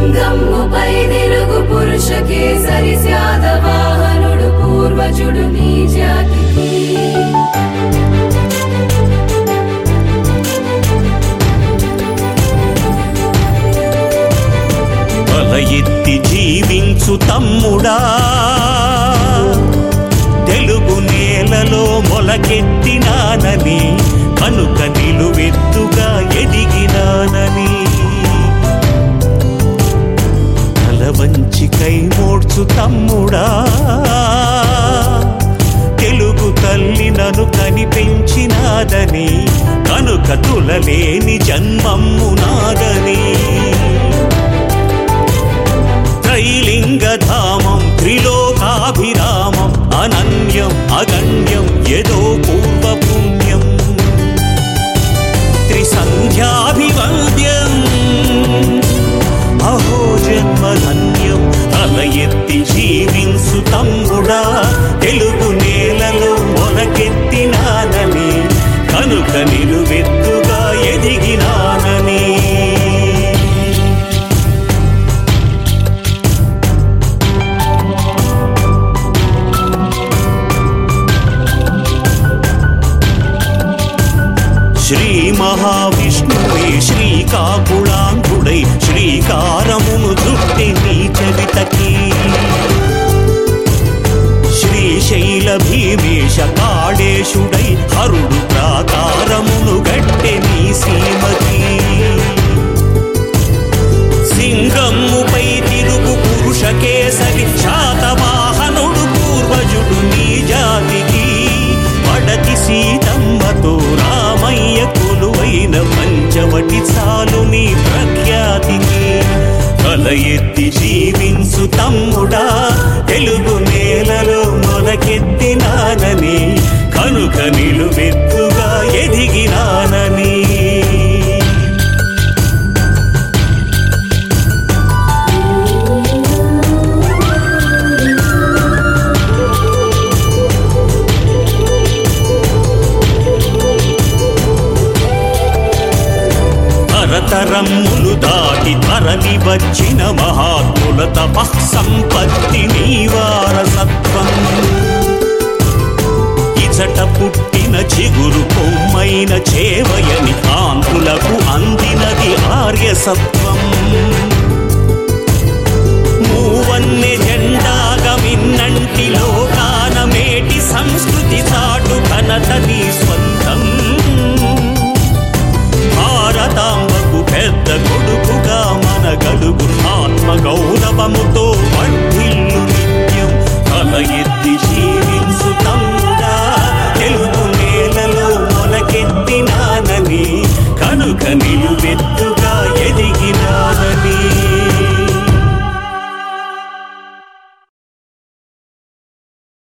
సింగమ్ముపై తిరుగు పురుష కేసరి శాతవాహనుడు పూర్వజుడు నీ జాతికి తల ఎత్తి జీవించు తమ్ముడా తెలుగు నేలలో మొలకెత్తినానని కనుక నిలువెత్తుగా ఎదిగినానని తల వంచి కై మోడ్చు తమ్ముడా తెలుగు తల్లి నన్ను కనిపెంచినాదని కనుక తులలేని జన్మమ్ము నాదని త్రైలింగధామం త్రిలోకాభిరామం అనన్యం అగణ్యం యదో పూర్వపుణ్యం త్రిసంధ్యాభివంద్యం అహో జన్మధన్యం తల ఎత్తి జీవింసు తమ్ముడా తెలుగు నేలలో మొలకెత్తినానని కనుక నిలువెత్తుగా ఎదిగినానని శ్రీ మహావిష్ణువే శ్రీకాకుళాంధ్రుడై శ్రీకారమును చుట్టి నీ చరితకి శ్రీశైల భీమేశ కాళేశుడై హరుడు ప్రాకారమును గట్టె నీ సీమకి సింగమ్ముపై తిరుగు పురుష కేసరి శాతవాహనుడు పూర్వజుడు నీ జాతికి పడతి సీతమ్మతో రామయ్య కొలువైన పంచవటి చాలు నీ ప్రఖ్యాతికి తల ఎత్తి జీవించు తమ్ముడా తెలుగు నేలలో మొలకెత్తినానని కనుక నిలువెత్తుగా ఎదిగినానని తరతరమ్ములు దాటి తరలి వచ్చిన మహాత్ముల తపః సంపత్తి నీ వారసత్వం ఇచట పుట్టిన చిగురు కొమ్మైన చేవయని కాంతులకు అందినది ఆర్యసత్వం